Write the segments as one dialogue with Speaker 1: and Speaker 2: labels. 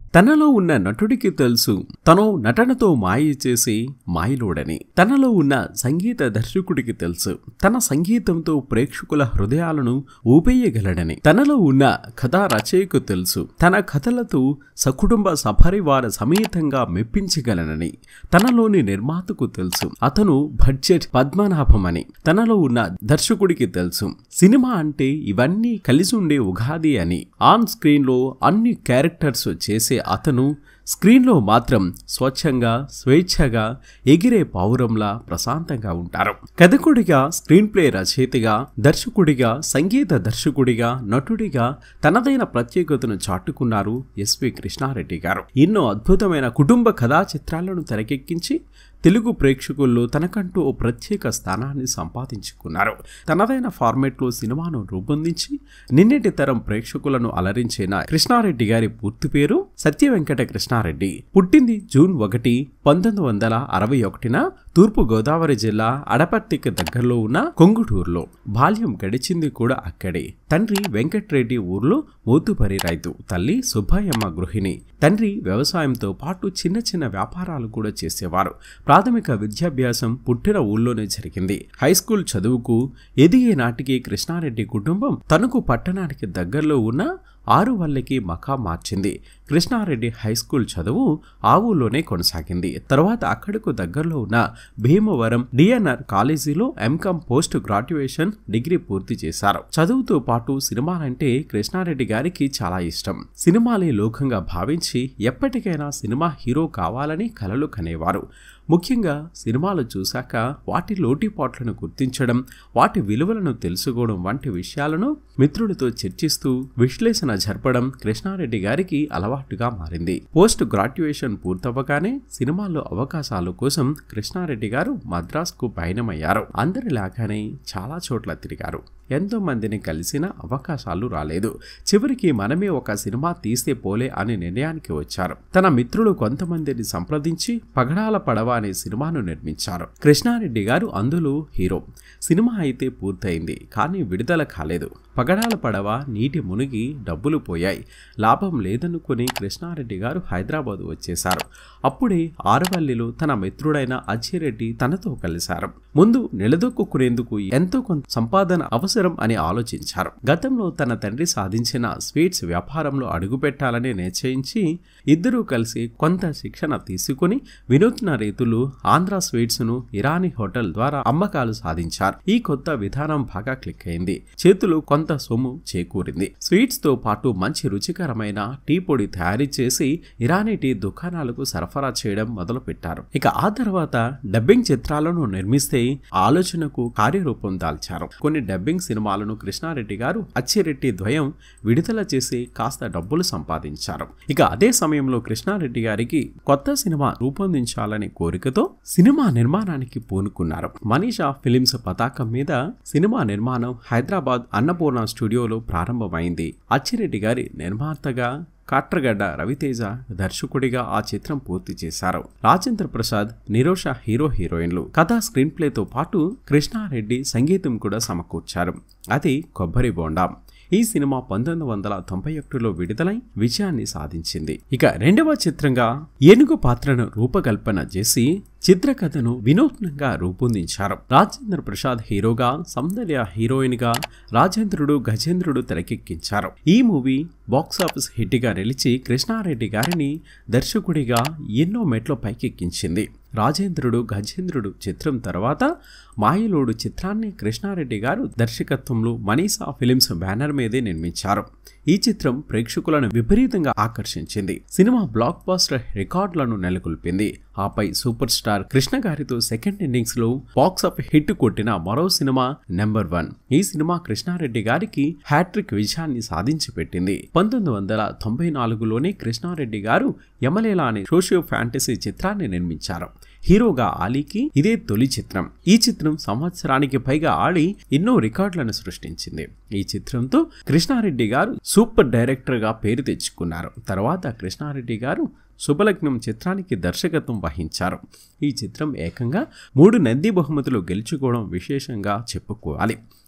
Speaker 1: తనలో ఉన్న నటుడికి తెలుసు తను నటనతో మాయ చేసి మాయలోడని తనలో ఉన్న సంగీత దర్శకుడికి తెలుసు తన సంగీతంతో ప్రేక్షకుల హృదయాలను ఊపేయగలడని తనలో ఉన్న కథా రచయికు తెలుసు తన కథలతో సకుటుంబ సపరివార సమేతంగా మెప్పించగలనని తనలోని నిర్మాతకు తెలుసు అతను బడ్జెట్ పద్మనాభమని తనలో ఉన్న దర్శకుడికి తెలుసు సినిమా అంటే ఇవన్నీ కలిసి ఉండే ఉగాది అని ఆన్ స్క్రీన్ లో అన్ని క్యారెక్టర్స్ చేసే అతను స్క్రీన్లో మాత్రం స్వచ్ఛంగా స్వేచ్ఛగా ఎగిరే పావురంలా ప్రశాంతంగా ఉంటారు కథకుడిగా స్క్రీన్ ప్లే రచయితగా దర్శకుడిగా సంగీత దర్శకుడిగా నటుడిగా తనదైన ప్రత్యేకతను చాటుకున్నారు ఎస్వి కృష్ణారెడ్డి గారు ఎన్నో అద్భుతమైన కుటుంబ కథా చిత్రాలను తెరకెక్కించి తెలుగు ప్రేక్షకుల్లో తనకంటూ ఓ ప్రత్యేక స్థానాన్ని సంపాదించుకున్నారు తనదైన ఫార్మేట్లో సినిమాను రూపొందించి నిన్నటి తరం ప్రేక్షకులను అలరించిన కృష్ణారెడ్డి గారి పూర్తి పేరు సత్య వెంకట కృష్ణారెడ్డి పుట్టింది జూన్ ఒకటి పంతొమ్మిది వందల అరవై ఒకటిన తూర్పు గోదావరి జిల్లా అడపర్తికి దగ్గరలో ఉన్న కొంగుటూరులో బాల్యం గడిచింది కూడా అక్కడే తండ్రి వెంకట్రెడ్డి ఊర్లో మోతుపరి రైతు తల్లి సుబ్బయ్యమ్మ గృహిణి తండ్రి వ్యవసాయంతో పాటు చిన్న చిన్న వ్యాపారాలు కూడా చేసేవారు ప్రాథమిక విద్యాభ్యాసం పుట్టిన ఊళ్ళోనే జరిగింది హై స్కూల్ చదువుకు ఎదిగే నాటికి కృష్ణారెడ్డి కుటుంబం తణుకు పట్టణానికి దగ్గరలో ఉన్న ఆరు వల్లకి మకా మార్చింది కృష్ణారెడ్డి హై స్కూల్ చదువు ఆ ఊళ్ళోనే కొనసాగింది తర్వాత అక్కడకు దగ్గరలో ఉన్న భీమవరం డిఎన్ఆర్ కాలేజీలో ఎంకామ్ పోస్ట్ గ్రాడ్యుయేషన్ డిగ్రీ పూర్తి చేశారు చదువుతో పాటు సినిమాలంటే కృష్ణారెడ్డి గారికి చాలా ఇష్టం సినిమాలే లోకంగా భావించి ఎప్పటికైనా సినిమా హీరో కావాలని కలలు కనేవారు ముఖ్యంగా సినిమాలు చూశాక వాటి లోటిపాట్లను గుర్తించడం వాటి విలువలను తెలుసుకోవడం వంటి విషయాలను మిత్రులతో చర్చిస్తూ విశ్లేషణ జరపడం కృష్ణారెడ్డి గారికి అలవాటుగా మారింది పోస్ట్ గ్రాడ్యుయేషన్ పూర్తవగానే సినిమాల్లో అవకాశాల కోసం కృష్ణారెడ్డి గారు మద్రాస్కు పయనమయ్యారు అందరిలాగానే చాలా చోట్ల తిరిగారు ఎంతో మందిని కలిసిన అవకాశాలు రాలేదు చివరికి మనమే ఒక సినిమా తీస్తే పోలే అనే నిర్ణయానికి వచ్చారు తన మిత్రులు కొంతమందిని సంప్రదించి పగడాల పడవ అనే సినిమాను నిర్మించారు కృష్ణారెడ్డి గారు అందులో హీరో సినిమా అయితే పూర్తయింది కానీ విడుదల కాలేదు పగడాల పడవ నీటి మునిగి డబ్బులు పోయాయి లాభం లేదనుకుని కృష్ణారెడ్డి గారు హైదరాబాద్ వచ్చేశారు అప్పుడే ఆరవల్లిలో తన మిత్రుడైన అచ్చిరెడ్డి తనతో కలిశారు ముందు నిలదొక్కునేందుకు ఎంతో కొంత సంపాదన అవసరం అని ఆలోచించారు గతంలో తన తండ్రి సాధించిన స్వీట్స్ వ్యాపారంలో అడుగుపెట్టాలని నిశ్చయించి ఇద్దరూ కలిసి కొంత శిక్షణ తీసుకుని వినూత్న రీతులు ఆంధ్ర స్వీట్స్ ను ఇరానీ హోటల్ ద్వారా అమ్మకాలు సాధించారు ఈ కొత్త విధానం బాగా క్లిక్ అయింది చేతులు కొంత సొమ్ము చేకూరింది స్వీట్స్ తో పాటు మంచి రుచికరమైన టీ పొడి తయారు చేసి ఇరానీ టీ దుకాణాలకు సరఫరా చేయడం మొదలు పెట్టారు ఇక ఆ తర్వాత డబ్బింగ్ చిత్రాలను నిర్మిస్తే ఆలోచనకు కార్యరూపం దాల్చారు కొన్ని డబ్బింగ్ సినిమాలను కృష్ణారెడ్డి గారు అచ్చిరెడ్డి ద్వయం విడుదల చేసి కాస్త డబ్బులు సంపాదించారు ఇక అదే సమయంలో కృష్ణారెడ్డి గారికి కొత్త సినిమా రూపొందించాలనే కోరికతో సినిమా నిర్మాణానికి పూనుకున్నారు మనీషా ఫిలిమ్స్ పతాకం మీద సినిమా నిర్మాణం హైదరాబాద్ అన్నపూర్ణ స్టూడియోలో ప్రారంభమైంది అచ్చిరెడ్డి గారి నిర్మాతగా కాట్రగడ్డ రవితేజ దర్శకుడిగా ఆ చిత్రం పూర్తి చేశారు రాజేంద్ర ప్రసాద్ నిరోష హీరో హీరోయిన్లు కథా స్క్రీన్ ప్లేతో పాటు కృష్ణారెడ్డి సంగీతం కూడా సమకూర్చారు అది కొబ్బరి బోండా ఈ సినిమా పంతొమ్మిది వందల తొంభై ఒకటిలో విడుదలై విజయాన్ని సాధించింది ఇక రెండవ చిత్రంగా ఏనుగు పాత్రను రూపకల్పన చేసి చిత్రకథను వినూత్నంగా రూపొందించారు రాజేంద్ర ప్రసాద్ హీరోగా సౌందర్య హీరోయిన్ గా రాజేంద్రుడు గజేంద్రుడు తెరకెక్కించారు ఈ మూవీ బాక్సాఫీస్ హిట్ గా నిలిచి కృష్ణారెడ్డి గారిని దర్శకుడిగా ఎన్నో మెట్లు పైకెక్కించింది రాజేంద్రుడు గజేంద్రుడు చిత్రం తర్వాత మాయలోడు చిత్రాన్ని కృష్ణారెడ్డి గారు దర్శకత్వంలో మనీసా ఫిలిమ్స్ బ్యానర్ మీదే నిర్మించారు ఈ చిత్రం ప్రేక్షకులను విపరీతంగా ఆకర్షించింది సినిమా బ్లాక్ బాస్టర్ రికార్డులను నెలకొల్పింది ఆపై సూపర్ స్టార్ కృష్ణ గారితో సెకండ్ ఇన్నింగ్స్ లో బాక్స్ ఆఫ్ హిట్ కొట్టిన మరో సినిమా నెంబర్ వన్ ఈ సినిమా కృష్ణారెడ్డి గారికి హ్యాట్రిక్ విజయాన్ని సాధించి పెట్టింది పంతొమ్మిది వందల తొంభై నాలుగులోనే కృష్ణారెడ్డి గారు యమలేలా అనే సోషియో ఫ్యాంటసీ చిత్రాన్ని నిర్మించారు హీరోగా ఆలీకి ఇదే తొలి చిత్రం ఈ చిత్రం సంవత్సరానికి పైగా ఆడి ఎన్నో రికార్డులను సృష్టించింది ఈ చిత్రంతో కృష్ణారెడ్డి గారు సూపర్ డైరెక్టర్ గా పేరు తెచ్చుకున్నారు తర్వాత కృష్ణారెడ్డి గారు శుభలగ్నం చిత్రానికి దర్శకత్వం వహించారు ఈ చిత్రం ఏకంగా మూడు నంది బహుమతులు గెలుచుకోవడం విశేషంగా చెప్పుకోవాలి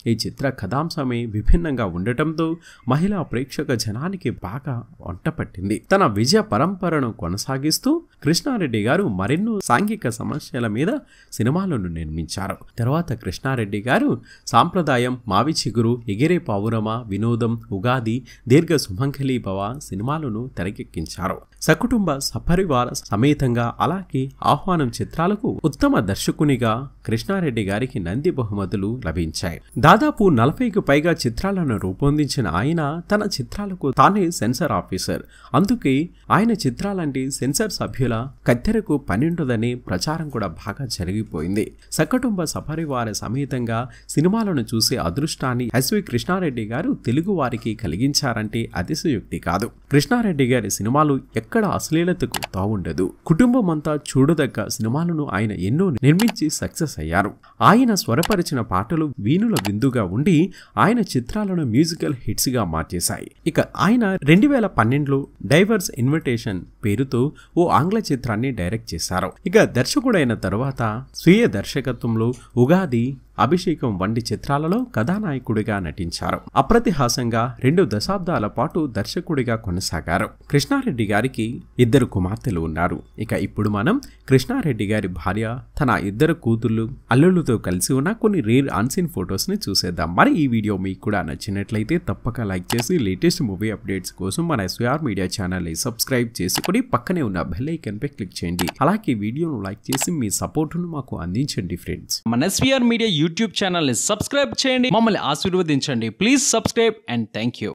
Speaker 1: ఈ చిత్ర కథాంశమే విభిన్నంగా ఉండటంతో మహిళా ప్రేక్షక జనానికి బాగా వంటపట్టింది తన విజయ పరంపరను కొనసాగిస్తూ కృష్ణారెడ్డి గారు మరెన్నో సాంఘిక సమస్యల మీద సినిమాలను నిర్మించారు తర్వాత కృష్ణారెడ్డి గారు సాంప్రదాయం మావి చిగురు ఎగిరే పావురమ వినోదం ఉగాది దీర్ఘ సుమంగళి భవ సినిమాలను తెరకెక్కించారు సకుటుంబ సపరివార సమేతంగా అలాగే ఆహ్వానం చిత్రాలకు ఉత్తమ దర్శకునిగా కృష్ణారెడ్డి గారికి నంది బహుమతులు లభించాయి దాదాపు నలభైకి పైగా చిత్రాలను రూపొందించిన ఆయన తన చిత్రాలకు తానే సెన్సార్ ఆఫీసర్ అందుకే ఆయన చిత్రాలంటే సెన్సార్ సభ్యుల కత్తెరకు పనిండదని ప్రచారం కూడా బాగా జరిగిపోయింది సకుటుంబ సపరివార సమేతంగా సినిమాలను చూసే అదృష్టాన్ని ఎస్వి కృష్ణారెడ్డి గారు తెలుగు వారికి కలిగించారంటే అతిశయోక్తి కాదు కృష్ణారెడ్డి గారి సినిమాలు ఎక్కడ అశ్లీలతకు తావుండదు కుటుంబం అంతా చూడదగ్గ సినిమాలను ఆయన ఎన్నో నిర్మించి సక్సెస్ అయ్యారు ఆయన స్వరపరిచిన పాటలు వీణుల విందుగా ఉండి ఆయన చిత్రాలను మ్యూజికల్ హిట్స్ గా మార్చేశాయి ఇక ఆయన రెండు వేల పన్నెండులో డైవర్స్ ఇన్విటేషన్ పేరుతో ఓ ఆంగ్ల చిత్రాన్ని డైరెక్ట్ చేశారు ఇక దర్శకుడైన తరువాత స్వీయ దర్శకత్వంలో ఉగాది అభిషేకం వంటి చిత్రాలలో కథానాయకుడిగా నటించారు అప్రతిహాసంగా రెండు దశాబ్దాల పాటు దర్శకుడిగా కొనసాగారు కృష్ణారెడ్డి గారికి ఇద్దరు కుమార్తెలు ఉన్నారు ఇక ఇప్పుడు మనం కృష్ణారెడ్డి గారి భార్య తన ఇద్దరు కూతుళ్ళు అల్లుళ్ళతో కలిసి ఉన్న కొన్ని రేర్ అన్సీన్ ఫొటోస్ ని చూసేద్దాం మరి ఈ వీడియో మీకు కూడా నచ్చినట్లయితే తప్పక లైక్ చేసి లేటెస్ట్ మూవీ అప్డేట్స్ కోసం మన ఎస్వీఆర్ మీడియా ఛానల్ ని సబ్స్క్రైబ్ చేసుకుని పక్కనే ఉన్న బెల్ ఐకన్ పై క్లిక్ చేయండి అలాగే వీడియోను లైక్ చేసి మీ సపోర్టును మాకు అందించండి ఫ్రెండ్స్
Speaker 2: మన ఎస్వీఆర్ మీడియా యూట్యూబ్ ఛానల్ని సబ్స్క్రైబ్ చేయండి మమ్మల్ని ఆశీర్వదించండి please subscribe and thank you